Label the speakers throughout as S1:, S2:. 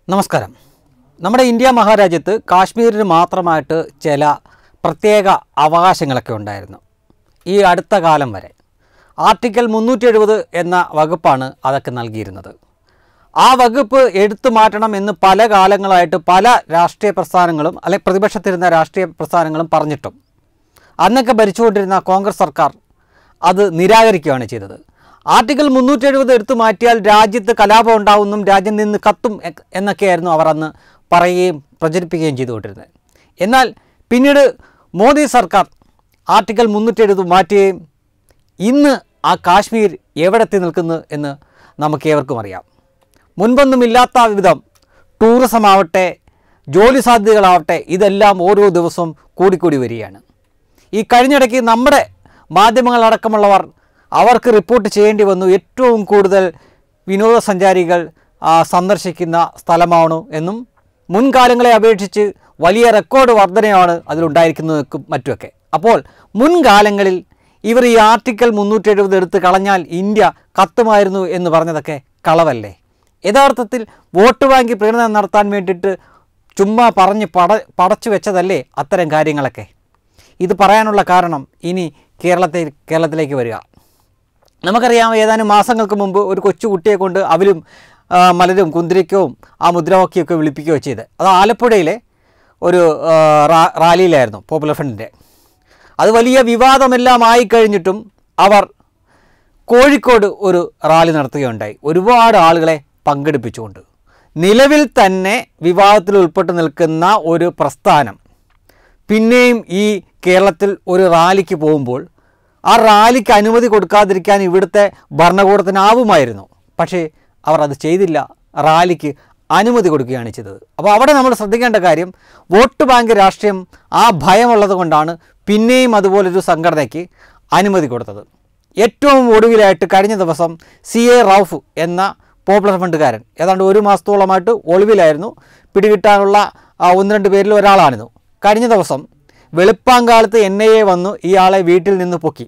S1: നമസ്കാരം നമ്മുടെ ഇന്ത്യ മഹാരാജ്യത്ത് കാശ്മീരിന് മാത്രമായിട്ട് ചില പ്രത്യേക അവകാശങ്ങളൊക്കെ ഉണ്ടായിരുന്നു ഈ അടുത്ത കാലം വരെ ആർട്ടിക്കൽ മുന്നൂറ്റി എഴുപത് എന്ന വകുപ്പാണ് അതൊക്കെ നൽകിയിരുന്നത് ആ വകുപ്പ് എടുത്തു മാറ്റണം എന്ന് പല കാലങ്ങളായിട്ട് പല രാഷ്ട്രീയ പ്രസ്ഥാനങ്ങളും അല്ലെങ്കിൽ പ്രതിപക്ഷത്തിരുന്ന രാഷ്ട്രീയ പ്രസ്ഥാനങ്ങളും പറഞ്ഞിട്ടും അന്നൊക്കെ ഭരിച്ചുകൊണ്ടിരുന്ന കോൺഗ്രസ് സർക്കാർ അത് നിരാകരിക്കുകയാണ് ചെയ്തത് ആർട്ടിക്കിൾ മുന്നൂറ്റി എഴുപത് എടുത്തു മാറ്റിയാൽ രാജ്യത്ത് കലാപം ഉണ്ടാവുന്നും രാജ്യം നിന്ന് കത്തും എ- എന്നൊക്കെയായിരുന്നു അവർ അന്ന് പറയുകയും പ്രചരിപ്പിക്കുകയും ചെയ്തുകൊണ്ടിരുന്നത് എന്നാൽ പിന്നീട് മോദി സർക്കാർ ആർട്ടിക്കിൾ മുന്നൂറ്റി എഴുപത് മാറ്റുകയും ഇന്ന് ആ കാശ്മീർ എവിടെത്തി നിൽക്കുന്നു എന്ന് നമുക്ക് ഏവർക്കും അറിയാം മുൻപൊന്നുമില്ലാത്ത വിധം ടൂറിസം ആവട്ടെ ജോലി സാധ്യതകളാവട്ടെ ഇതെല്ലാം ഓരോ ദിവസവും കൂടിക്കൂടി വരികയാണ് ഈ കഴിഞ്ഞിടയ്ക്ക് നമ്മുടെ മാധ്യമങ്ങളടക്കമുള്ളവർ അവർക്ക് റിപ്പോർട്ട് ചെയ്യേണ്ടി വന്നു ഏറ്റവും കൂടുതൽ വിനോദസഞ്ചാരികൾ ആ, സന്ദർശിക്കുന്ന സ്ഥലമാണ് എന്നും മുൻകാലങ്ങളെ അപേക്ഷിച്ച് വലിയ റെക്കോർഡ് വർധനയാണ് അതിലുണ്ടായിരിക്കുന്നതൊക്കെ മറ്റുമൊക്കെ അപ്പോൾ മുൻകാലങ്ങളിൽ ഇവർ ഈ ആർട്ടിക്കൽ മുന്നൂറ്റി എഴുപത് എടുത്ത് കളഞ്ഞാൽ ഇന്ത്യ കത്തുമായിരുന്നു എന്ന് പറഞ്ഞതൊക്കെ കളവല്ലേ യഥാർത്ഥത്തിൽ വോട്ട് ബാങ്ക് പ്രീണനം നടത്താൻ വേണ്ടിയിട്ട് ചുമ്മാ പറഞ്ഞ് പട പടച്ചു വെച്ചതല്ലേ അത്തരം കാര്യങ്ങളൊക്കെ ഇത് പറയാനുള്ള കാരണം ഇനി കേരളത്തിൽ കേരളത്തിലേക്ക് വരിക നമുക്കറിയാം ഏതാനും മാസങ്ങൾക്ക് മുമ്പ് ഒരു കൊച്ചു കുട്ടിയെ കൊണ്ട് അവരും ആ, മലരും കുന്തിരിക്കവും ആ മുദ്രാവാക്യമൊക്കെ വിളിപ്പിക്കുകയോ ചെയ്ത് അത് ആലപ്പുഴയിലെ ഒരു ആ, റാ- റാലിയിലായിരുന്നു പോപ്പുലർ ഫ്രണ്ടിൻ്റെ അത് വലിയ വിവാദമെല്ലാം ആയിക്കഴിഞ്ഞിട്ടും അവർ കോഴിക്കോട് ഒരു റാലി നടത്തുകയുണ്ടായി ഒരുപാട് ആളുകളെ പങ്കെടുപ്പിച്ചുകൊണ്ട് നിലവിൽ തന്നെ വിവാദത്തിൽ ഉൾപ്പെട്ട് നിൽക്കുന്ന ഒരു പ്രസ്ഥാനം പിന്നെയും ഈ കേരളത്തിൽ ഒരു റാലിക്ക് പോകുമ്പോൾ ആ റാലിക്ക് അനുമതി കൊടുക്കാതിരിക്കാൻ ഇവിടുത്തെ ഭരണകൂടത്തിനാവുമായിരുന്നു പക്ഷേ അവർ അത് ചെയ്തില്ല റാലിക്ക് അനുമതി കൊടുക്കുകയാണ് ചെയ്തത് അപ്പോൾ അവിടെ നമ്മൾ ശ്രദ്ധിക്കേണ്ട കാര്യം വോട്ട് ബാങ്ക് രാഷ്ട്രീയം ആ ഭയമുള്ളത് കൊണ്ടാണ് പിന്നെയും അതുപോലൊരു സംഘടനയ്ക്ക് അനുമതി കൊടുത്തത് ഏറ്റവും ഒടുവിലായിട്ട് കഴിഞ്ഞ ദിവസം സി എ റൌഫ് എന്ന പോപ്പുലർ ഫണ്ടുകാരൻ ഏതാണ്ട് ഒരു മാസത്തോളമായിട്ട് ഒളിവിലായിരുന്നു പിടികിട്ടാനുള്ള ആ, ഒന്ന് രണ്ട് പേരിൽ ഒരാളാണിത് കഴിഞ്ഞ ദിവസം വെളുപ്പാങ്കാലത്ത് എൻ ഐ എ വന്നു ഇയാളെ വീട്ടിൽ നിന്ന് പൊക്കി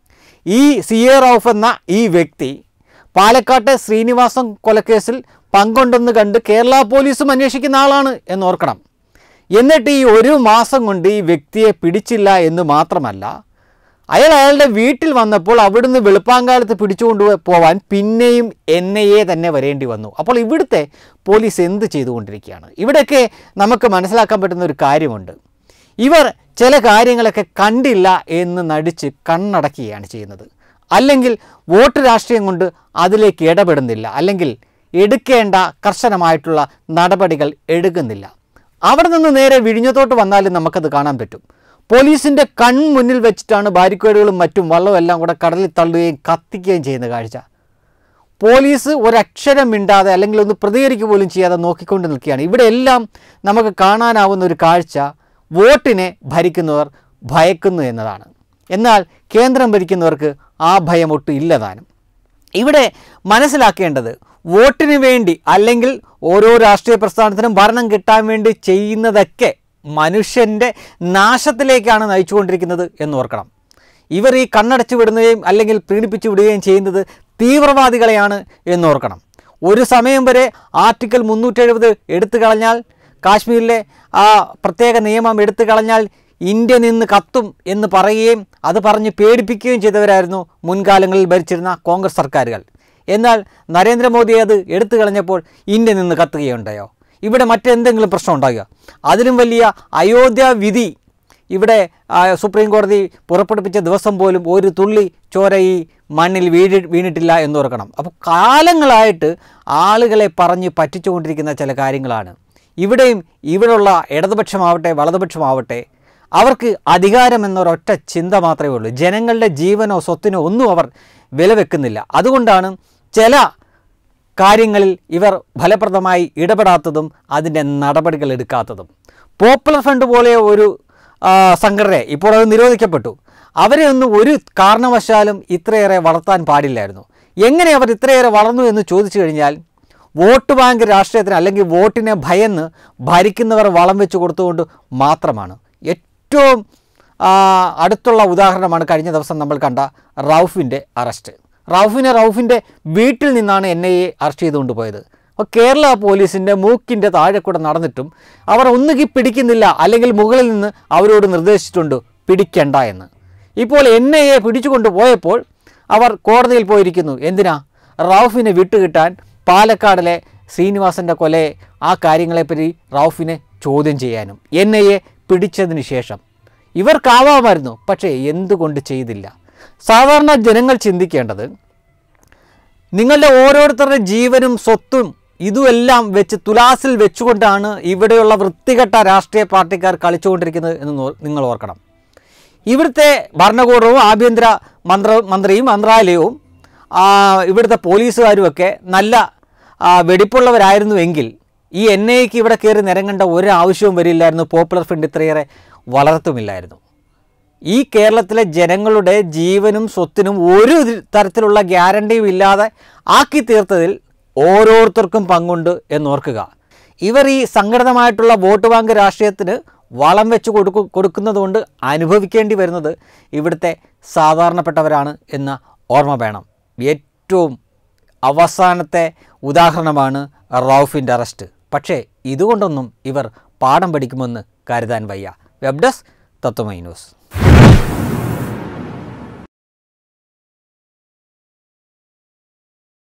S1: ഈ സി എ റൌഫ് എന്ന ഈ വ്യക്തി പാലക്കാട്ടെ ശ്രീനിവാസം കൊലക്കേസിൽ പങ്കുണ്ടെന്ന് കണ്ട് കേരള പോലീസും അന്വേഷിക്കുന്ന ആളാണ് എന്ന് ഓർക്കണം എന്നിട്ട് ഈ ഒരു മാസം കൊണ്ട് ഈ വ്യക്തിയെ പിടിച്ചില്ല എന്ന് മാത്രമല്ല അയാൾ അയാളുടെ വീട്ടിൽ വന്നപ്പോൾ അവിടുന്ന് വെളുപ്പാങ്കാലത്ത് പിടിച്ചുകൊണ്ട് പോവാൻ പിന്നെയും എൻ ഐ എ തന്നെ വരേണ്ടി വന്നു അപ്പോൾ ഇവിടുത്തെ പോലീസ് എന്ത് ചെയ്തുകൊണ്ടിരിക്കുകയാണ് ഇവിടെയൊക്കെ നമുക്ക് മനസ്സിലാക്കാൻ പറ്റുന്ന ഒരു കാര്യമുണ്ട് ഇവർ ചില കാര്യങ്ങളൊക്കെ കണ്ടില്ല എന്ന് നടിച്ച് കണ്ണടക്കുകയാണ് ചെയ്യുന്നത് അല്ലെങ്കിൽ വോട്ട് രാഷ്ട്രീയം കൊണ്ട് അതിലേക്ക് ഇടപെടുന്നില്ല അല്ലെങ്കിൽ എടുക്കേണ്ട കർശനമായിട്ടുള്ള നടപടികൾ എടുക്കുന്നില്ല അവിടെ നിന്ന് നേരെ വിഴിഞ്ഞത്തോട്ട് വന്നാലും നമുക്കത് കാണാൻ പറ്റും പോലീസിൻ്റെ കൺമുന്നിൽ വെച്ചിട്ടാണ് ബാരിക്കേഡുകളും മറ്റും വള്ളവും എല്ലാം കൂടെ കടലിൽ തള്ളുകയും കത്തിക്കുകയും ചെയ്യുന്ന കാഴ്ച പോലീസ് ഒരക്ഷരം മിണ്ടാതെ അല്ലെങ്കിൽ ഒന്ന് പ്രതികരിക്കുക പോലും ചെയ്യാതെ നോക്കിക്കൊണ്ട് നിൽക്കുകയാണ് ഇവിടെ എല്ലാം നമുക്ക് കാണാനാവുന്ന ഒരു കാഴ്ച വോട്ടിനെ ഭരിക്കുന്നവർ ഭയക്കുന്നു എന്നതാണ് എന്നാൽ കേന്ദ്രം ഭരിക്കുന്നവർക്ക് ആ ഭയം ഒട്ടും ഇല്ലതാനും ഇവിടെ മനസ്സിലാക്കേണ്ടത് വോട്ടിന് വേണ്ടി അല്ലെങ്കിൽ ഓരോ രാഷ്ട്രീയ പ്രസ്ഥാനത്തിനും ഭരണം കിട്ടാൻ വേണ്ടി ചെയ്യുന്നതൊക്കെ മനുഷ്യൻ്റെ നാശത്തിലേക്കാണ് നയിച്ചുകൊണ്ടിരിക്കുന്നത് എന്ന് ഓർക്കണം ഇവർ ഈ കണ്ണടച്ചു വിടുകയും അല്ലെങ്കിൽ പീഡിപ്പിച്ചു വിടുകയും ചെയ്യുന്നത് തീവ്രവാദികളെയാണ് എന്നോർക്കണം ഒരു സമയം വരെ ആർട്ടിക്കിൾ മുന്നൂറ്റി എഴുപത് എടുത്തു കളഞ്ഞാൽ കാശ്മീരിലെ ആ പ്രത്യേക നിയമം എടുത്തു കളഞ്ഞാൽ ഇന്ത്യ നിന്ന് കത്തും എന്ന് പറയുകയും അത് പറഞ്ഞ് പേടിപ്പിക്കുകയും ചെയ്തവരായിരുന്നു മുൻകാലങ്ങളിൽ ഭരിച്ചിരുന്ന കോൺഗ്രസ് സർക്കാരുകൾ എന്നാൽ നരേന്ദ്രമോദി അത് എടുത്തു കളഞ്ഞപ്പോൾ ഇന്ത്യ നിന്ന് കത്തുകയുണ്ടായോ ഇവിടെ മറ്റെന്തെങ്കിലും പ്രശ്നം ഉണ്ടാകുക അതിലും വലിയ അയോധ്യ വിധി ഇവിടെ ആ, സുപ്രീം കോടതി പുറപ്പെടുപ്പിച്ച ദിവസം പോലും ഒരു തുള്ളി ചോര ഈ മണ്ണിൽ വീഴി വീണിട്ടില്ല എന്ന് ഓർക്കണം അപ്പോൾ കാലങ്ങളായിട്ട് ആളുകളെ പറഞ്ഞ് പറ്റിച്ചുകൊണ്ടിരിക്കുന്ന ചില കാര്യങ്ങളാണ് ഇവിടെയും ഇവിടെയുള്ള ഇടതുപക്ഷമാവട്ടെ വലതുപക്ഷമാവട്ടെ അവർക്ക് അധികാരം എന്നൊരൊറ്റ ചിന്ത മാത്രമേ ഉള്ളൂ ജനങ്ങളുടെ ജീവനോ സ്വത്തിനോ ഒന്നും അവർ വില വെക്കുന്നില്ല അതുകൊണ്ടാണ് ചില കാര്യങ്ങളിൽ ഇവർ ഫലപ്രദമായി ഇടപെടാത്തതും അതിൻ്റെ നടപടികൾ എടുക്കാത്തതും പോപ്പുലർ ഫ്രണ്ട് പോലെ ഒരു ആ, സംഘടനയെ ഇപ്പോൾ അത് നിരോധിക്കപ്പെട്ടു അവരെ ഒന്നും ഒരു കാരണവശാലും ഇത്രയേറെ വളർത്താൻ പാടില്ലായിരുന്നു എങ്ങനെ അവർ ഇത്രയേറെ വളർന്നു എന്ന് ചോദിച്ചു കഴിഞ്ഞാൽ വോട്ട് ബാങ്ക് രാഷ്ട്രീയത്തിന് അല്ലെങ്കിൽ വോട്ടിനെ ഭയന്ന് ഭരിക്കുന്നവർ വളം വെച്ച് കൊടുത്തുകൊണ്ട് മാത്രമാണ് ഏറ്റവും ആ, അടുത്തുള്ള ഉദാഹരണമാണ് കഴിഞ്ഞ ദിവസം നമ്മൾ കണ്ട റൌഫിൻ്റെ അറസ്റ്റ് റൌഫിനെ റൌഫിൻ്റെ വീട്ടിൽ നിന്നാണ് എൻ ഐ എ അറസ്റ്റ് ചെയ്തുകൊണ്ട് പോയത് അപ്പോൾ കേരള പോലീസിൻ്റെ മൂക്കിൻ്റെ താഴെ കൂടെ നടന്നിട്ടും അവർ ഒന്നുകിൽ പിടിക്കുന്നില്ല അല്ലെങ്കിൽ മുകളിൽ നിന്ന് അവരോട് നിർദ്ദേശിച്ചിട്ടുണ്ട് പിടിക്കണ്ട എന്ന് ഇപ്പോൾ എൻ ഐ എ പിടിച്ചുകൊണ്ട് പോയപ്പോൾ അവർ കോടതിയിൽ പോയിരിക്കുന്നു എന്തിനാ റൌഫിനെ വിട്ടുകിട്ടാൻ പാലക്കാടിലെ ശ്രീനിവാസൻ്റെ കൊലയെ ആ കാര്യങ്ങളെപ്പറ്റി റൌഫിനെ ചോദ്യം ചെയ്യാനും എൻ ഐ എ പിടിച്ചതിന് ശേഷം ഇവർക്കാവാമായിരുന്നു പക്ഷേ എന്തുകൊണ്ട് ചെയ്തില്ല സാധാരണ ജനങ്ങൾ ചിന്തിക്കേണ്ടത് നിങ്ങളുടെ ഓരോരുത്തരുടെ ജീവനും സ്വത്തും ഇതുമെല്ലാം വെച്ച് തുലാസിൽ വെച്ചുകൊണ്ടാണ് ഇവിടെയുള്ള വൃത്തികെട്ട രാഷ്ട്രീയ പാർട്ടിക്കാർ കളിച്ചുകൊണ്ടിരിക്കുന്നത് എന്ന് നോ- നിങ്ങൾ ഓർക്കണം ഇവിടുത്തെ ഭരണകൂടവും ആഭ്യന്തര മന്ത്ര മന്ത്രിയും മന്ത്രാലയവും ആ, ഇവിടുത്തെ പോലീസുകാരുമൊക്കെ നല്ല ആ, വെടിപ്പുള്ളവരായിരുന്നുവെങ്കിൽ ഈ എൻ ഐക്ക് ഇവിടെ കയറി നിരങ്ങേണ്ട ഒരു ആവശ്യവും വരില്ലായിരുന്നു പോപ്പുലർ ഫ്രണ്ട് ഇത്രയേറെ വളർത്തുമില്ലായിരുന്നു ഈ കേരളത്തിലെ ജനങ്ങളുടെ ജീവനും സ്വത്തിനും ഒരു ഇത് തരത്തിലുള്ള ഗ്യാരണ്ടിയും ഇല്ലാതെ ആക്കി തീർത്തതിൽ ഓരോരുത്തർക്കും പങ്കുണ്ട് എന്നോർക്കുക ഇവർ ഈ സംഘടിതമായിട്ടുള്ള വോട്ട് ബാങ്ക് രാഷ്ട്രീയത്തിന് വളം വെച്ച് കൊടുക്കു കൊടുക്കുന്നതുകൊണ്ട് അനുഭവിക്കേണ്ടി വരുന്നത് ഇവിടുത്തെ സാധാരണപ്പെട്ടവരാണ് എന്ന ഓർമ്മ വേണം ഏറ്റവും അവസാനത്തെ ഉദാഹരണമാണ് റൌഫിൻ്റെ അറസ്റ്റ് പക്ഷേ ഇതുകൊണ്ടൊന്നും ഇവർ പാഠം പഠിക്കുമെന്ന് കരുതാൻ വയ്യ വെബ് ഡെസ്ക് തത്വമൈ ന്യൂസ്